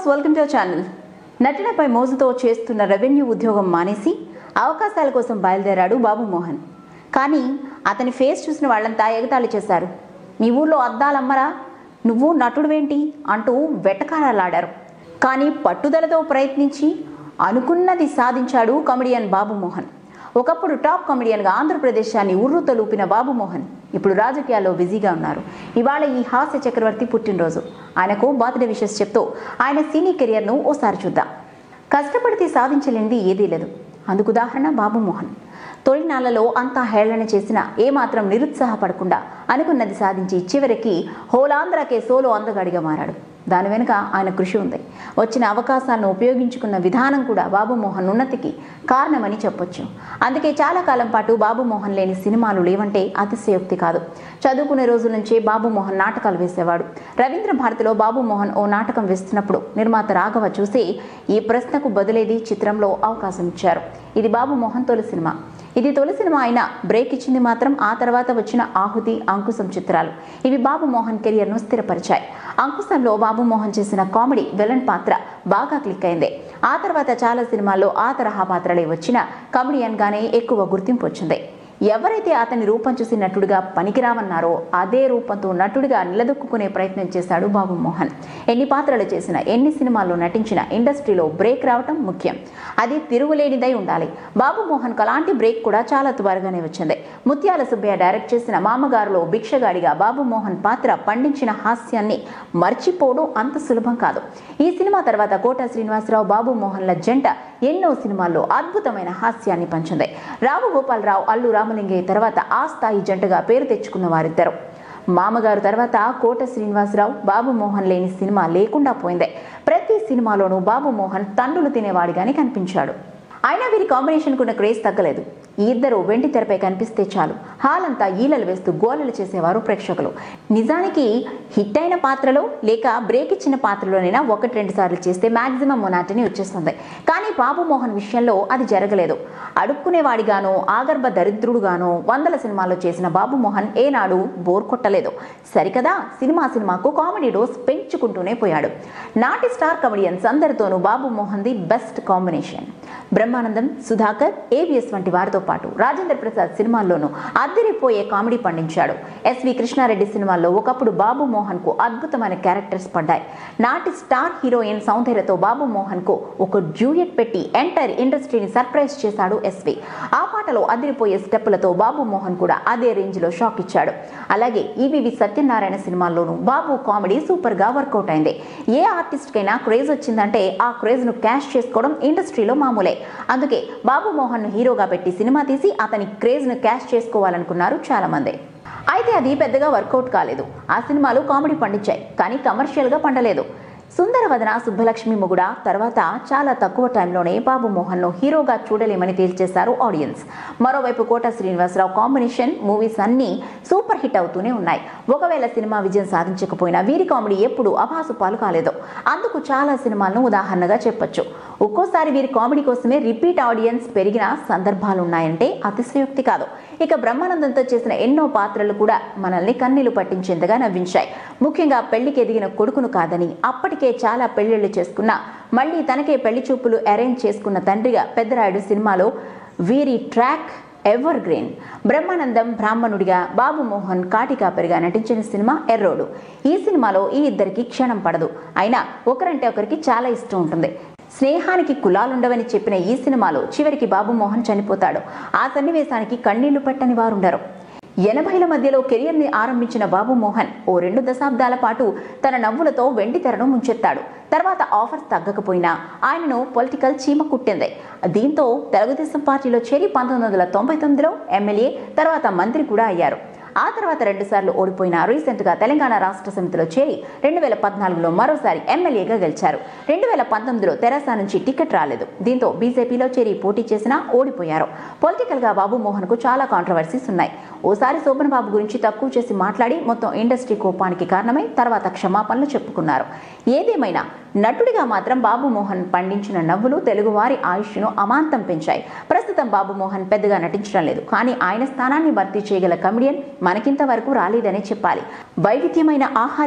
Viewers welcome to channel నటనపై మోజుతో చేస్తున్న రెవెన్యూ ఉద్యోగం మానేసి అవకాశాల కోసం బయలుదేరాడు బాబు మోహన్ కానీ అతని ఫేస్ చూసిన వాళ్ళంతా ఎగతాళి చేశారు మీ ఊర్లో అద్దాలమ్మరా నువ్వు నటుడువేంటి అంటూ వెటకారాలాడారు కానీ పట్టుదలతో ప్రయత్నించి అనుకున్నది సాధించాడు కమెడియన్ బాబు మోహన్ ఒకప్పుడు టాప్ కమెడియన్గా ఆంధ్రప్రదేశాన్ని ఉర్రు తలూపిన బాబు మోహన్ ఇప్పుడు రాజకీయాల్లో బిజీగా ఉన్నారు ఇవాళ ఈ హాస్య చక్రవర్తి పుట్టినరోజు ఆయనకు బర్త్డే విషెస్ చెప్తూ ఆయన సినీ కెరియర్ను ఓసారి చూద్దాం కష్టపడితే సాధించలేనిది ఏదీ లేదు అందుకు ఉదాహరణ బాబు మోహన్ తొలినాళ్లలో అంతా హేళన చేసినా ఏమాత్రం నిరుత్సాహపడకుండా అనుకున్నది సాధించి చివరికి హోలాంధ్రకే సోలో అందగాడిగా మారాడు దాని వెనుక ఆయన కృషి ఉంది వచ్చిన అవకాశాలను ఉపయోగించుకున్న విధానం కూడా బాబు మోహన్ ఉన్నతికి కారణమని చెప్పొచ్చు అందుకే చాలా కాలం పాటు బాబు మోహన్ లేని సినిమాలు లేవంటే అతిశయోక్తి కాదు చదువుకునే రోజుల నుంచే బాబు మోహన్ నాటకాలు వేసేవాడు రవీంద్ర భారతిలో బాబు మోహన్ ఓ నాటకం వేస్తున్నప్పుడు నిర్మాత రాఘవ చూసి ఈ ప్రశ్నకు బదులేది చిత్రంలో అవకాశం ఇచ్చారు ఇది బాబు మోహన్ తొలి సినిమా ఇది తొలి సినిమా అయినా బ్రేక్ ఇచ్చింది మాత్రం ఆ తర్వాత వచ్చిన ఆహుతి అంకుశం చిత్రాలు ఇవి బాబు మోహన్ కెరియర్ను స్థిరపరిచాయి అంకుశంలో బాబు మోహన్ చేసిన కామెడీ విలన్ పాత్ర బాగా క్లిక్ అయింది ఆ తర్వాత చాలా సినిమాల్లో ఆ తరహా పాత్రలే వచ్చిన కమెడియన్గానే ఎక్కువ గుర్తింపు వచ్చింది ఎవరైతే అతని రూపం చూసి నటుడిగా పనికిరామన్నారో అదే రూపంతో నటుడిగా నిలదొక్కునే ప్రయత్నం చేశాడు బాబు మోహన్ ఎన్ని పాత్రలు చేసినా ఎన్ని సినిమాల్లో నటించిన ఇండస్ట్రీలో బ్రేక్ రావటం ముఖ్యం అది తిరుగులేనిదై ఉండాలి బాబు మోహన్ అలాంటి బ్రేక్ కూడా చాలా త్వరగానే వచ్చింది ముత్యాల సుబ్బయ్య డైరెక్ట్ చేసిన మామగారులో భిక్షగాడిగా బాబు మోహన్ పాత్ర పండించిన హాస్యాన్ని మర్చిపోవడం అంత సులభం కాదు ఈ సినిమా తర్వాత కోట శ్రీనివాసరావు బాబు మోహన్ల జంట ఎన్నో సినిమాల్లో అద్భుతమైన హాస్యాన్ని పంచింది రావు గోపాలరావు అల్లు రామలింగయ్య తర్వాత ఆ స్థాయి జంటగా పేరు తెచ్చుకున్న వారిద్దరు మామగారు తర్వాత కోట శ్రీనివాసరావు బాబు మోహన్ లేని సినిమా లేకుండా పోయింది ప్రతి సినిమాలోనూ బాబు మోహన్ తండ్రులు తినేవాడిగానే కనిపించాడు అయినా వీరి కాంబినేషన్కు ఉన్న క్రేజ్ తగ్గలేదు ఈ ఇద్దరు వెండి తెరపై కనిపిస్తే చాలు హాల్ అంతా ఈలలు వేస్తూ గోలలు చేసేవారు ప్రేక్షకులు నిజానికి హిట్ అయిన పాత్రలో లేక బ్రేక్ ఇచ్చిన పాత్రలోనైనా ఒకటి రెండు సార్లు చేస్తే మాక్సిమం మొనాటని వచ్చేస్తుంది కానీ బాబు మోహన్ విషయంలో అది జరగలేదు అడుక్కునేవాడిగానో ఆగర్భ దరిద్రుడుగానో వందల సినిమాల్లో చేసిన బాబు మోహన్ ఏనాడు బోర్ కొట్టలేదు సరికదా సినిమా సినిమాకు కామెడీ డోస్ పెంచుకుంటూనే పోయాడు నాటి స్టార్ కమెడియన్స్ అందరితోనూ Babu Mohan the best combination Brahmanandam Sudhakar AVS వంటి వారితో పాటు రాజేంద్ర ప్రసాద్ సినిమాల్లోనూ అద్దరిపోయే కామెడీ పండించాడు ఎస్వి కృష్ణారెడ్డి సినిమాల్లో ఒకప్పుడు బాబు మోహన్ కు అద్భుతమైన క్యారెక్టర్స్ పడ్డాయి నాటి స్టార్ హీరోయిన్ సౌందర్యతో బాబు మోహన్ కు ఒక డ్యూయట్ పెట్టి ఎంటైర్ ఇండస్ట్రీని సర్ప్రైజ్ చేశాడు ఎస్వి ఆ పాటలో అదిరిపోయే స్టెప్పులతో బాబు మోహన్ కూడా అదే రేంజ్ లో షాక్ ఇచ్చాడు అలాగే ఈవివి సత్యనారాయణ సినిమాల్లోనూ బాబు కామెడీ సూపర్ గా వర్కౌట్ అయింది ఏ ఆర్టిస్ట్ కైనా క్రేజ్ వచ్చిందంటే ఆ క్రేజ్ ను క్యాష్ చేసుకోవడం ఇండస్ట్రీలో మామూలే అందుకే బాబు మోహన్ ను హీరోగా పెట్టి సినిమా తీసి అతని క్రేజ్ ను క్యాష్ చేసుకోవాలనుకున్నారు చాలా మంది అయితే అది పెద్దగా వర్కౌట్ కాలేదు ఆ సినిమాలు కామెడీ పండించాయి కానీ కమర్షియల్ గా పండలేదు సుందరవదన సుబ్బలక్ష్మి మొగుడ తర్వాత చాలా తక్కువ టైంలోనే బాబు మోహన్ను హీరోగా చూడలేమని తేల్చేశారు ఆడియన్స్ మరోవైపు కోట శ్రీనివాసరావు కాంబినేషన్ మూవీస్ అన్నీ సూపర్ హిట్ అవుతూనే ఉన్నాయి ఒకవేళ సినిమా విజయం సాధించకపోయినా వీరి కామెడీ ఎప్పుడు అభాసు పాలు కాలేదు అందుకు చాలా సినిమాలను ఉదాహరణగా చెప్పొచ్చు ఒక్కోసారి వీరి కామెడీ కోసమే రిపీట్ ఆడియన్స్ పెరిగిన సందర్భాలు ఉన్నాయంటే అతిశయోక్తి కాదు ఇక బ్రహ్మానందంతో చేసిన ఎన్నో పాత్రలు కూడా మనల్ని కన్నీళ్లు పట్టించేంతగా నవ్వించాయి ముఖ్యంగా పెళ్లికి ఎదిగిన కొడుకును కాదని అప్పటికే చాలా పెళ్లిళ్లు చేసుకున్న మళ్ళీ తనకే పెళ్లి చూపులు అరేంజ్ చేసుకున్న తండ్రిగా పెద్దరాయుడు సినిమాలో వీరి ట్రాక్ ఎవర్ గ్రీన్ బ్రహ్మానందం బ్రాహ్మణుడిగా బాబు మోహన్ కాటికాపరిగా నటించిన సినిమా ఎర్రోడు ఈ సినిమాలో ఈ ఇద్దరికి క్షణం పడదు అయినా ఒకరంటే ఒకరికి చాలా ఇష్టం ఉంటుంది స్నేహానికి కులాలుండవని చెప్పిన ఈ సినిమాలో చివరికి బాబు మోహన్ చనిపోతాడు ఆ సన్నివేశానికి కన్నీళ్లు పెట్టని వారుండరు ఎనభైల మధ్యలో కెరియర్ని ఆరంభించిన బాబు మోహన్ ఓ రెండు దశాబ్దాల పాటు తన నవ్వులతో వెండి తెరను ముంచెత్తాడు తర్వాత ఆఫర్స్ తగ్గకపోయినా ఆయనను పొలిటికల్ చీమ కుట్టింది దీంతో తెలుగుదేశం పార్టీలో చేరి పంతొమ్మిది వందల తొంభై తొమ్మిదిలో ఎమ్మెల్యే తర్వాత మంత్రి కూడా అయ్యారు ఆ తర్వాత రెండుసార్లు ఓడిపోయిన రీసెంట్గా తెలంగాణ రాష్ట్ర సమితిలో చేరి రెండు వేల పద్నాలుగులో మరోసారి ఎమ్మెల్యేగా గెలిచారు రెండు వేల పంతొమ్మిదిలో తెరాస నుంచి టికెట్ రాలేదు దీంతో బీజేపీలో చేరి పోటీ చేసినా ఓడిపోయారు పొలిటికల్గా బాబు మోహన్కు చాలా కాంట్రవర్సీస్ ఉన్నాయి ఓసారి శోభన్ బాబు గురించి తక్కువ చేసి మాట్లాడి మొత్తం ఇండస్ట్రీ కోపానికి కారణమై తర్వాత క్షమాపణలు చెప్పుకున్నారు ఏదేమైనా నటుడిగా మాత్రం బాబు మోహన్ పండించిన నవ్వులు తెలుగువారి ఆయుష్ను అమాంతం పెంచాయి ప్రస్తుతం బాబు మోహన్ పెద్దగా నటించడం లేదు కానీ ఆయన స్థానాన్ని భర్తీ చేయగల కమెడియన్ మనకింత వరకు రాలేదనే చెప్పాలి వైవిధ్యమైన ఆహార్యం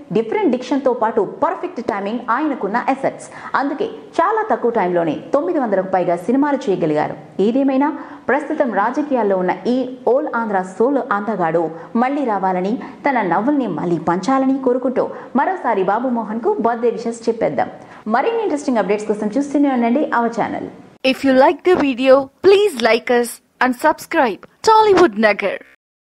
డిఫరెంట్ డిక్షన్తో పాటు పర్ఫెక్ట్ టైమింగ్ ఆయనకున్న ఎసెట్స్ అందుకే చాలా తక్కువ టైంలోనే తొమ్మిది వందలకు పైగా సినిమాలు చేయగలిగారు ఏదేమైనా ప్రస్తుతం రాజకీయాల్లో ఉన్న ఈ ఓల్ ఆంధ్ర సోల్ అందగాడు మళ్ళీ రావాలని తన నవ్వుల్ని మళ్ళీ పంచాలని కోరుకుంటూ మరోసారి బాబు మోహన్ కు బర్త్డే విషెస్ చెప్పేద్దాం మరిన్ని ఇంట్రెస్టింగ్ అప్డేట్స్ కోసం చూస్తూనే ఉండండి our channel If you like the video, please like us and subscribe Tollywood Nagar.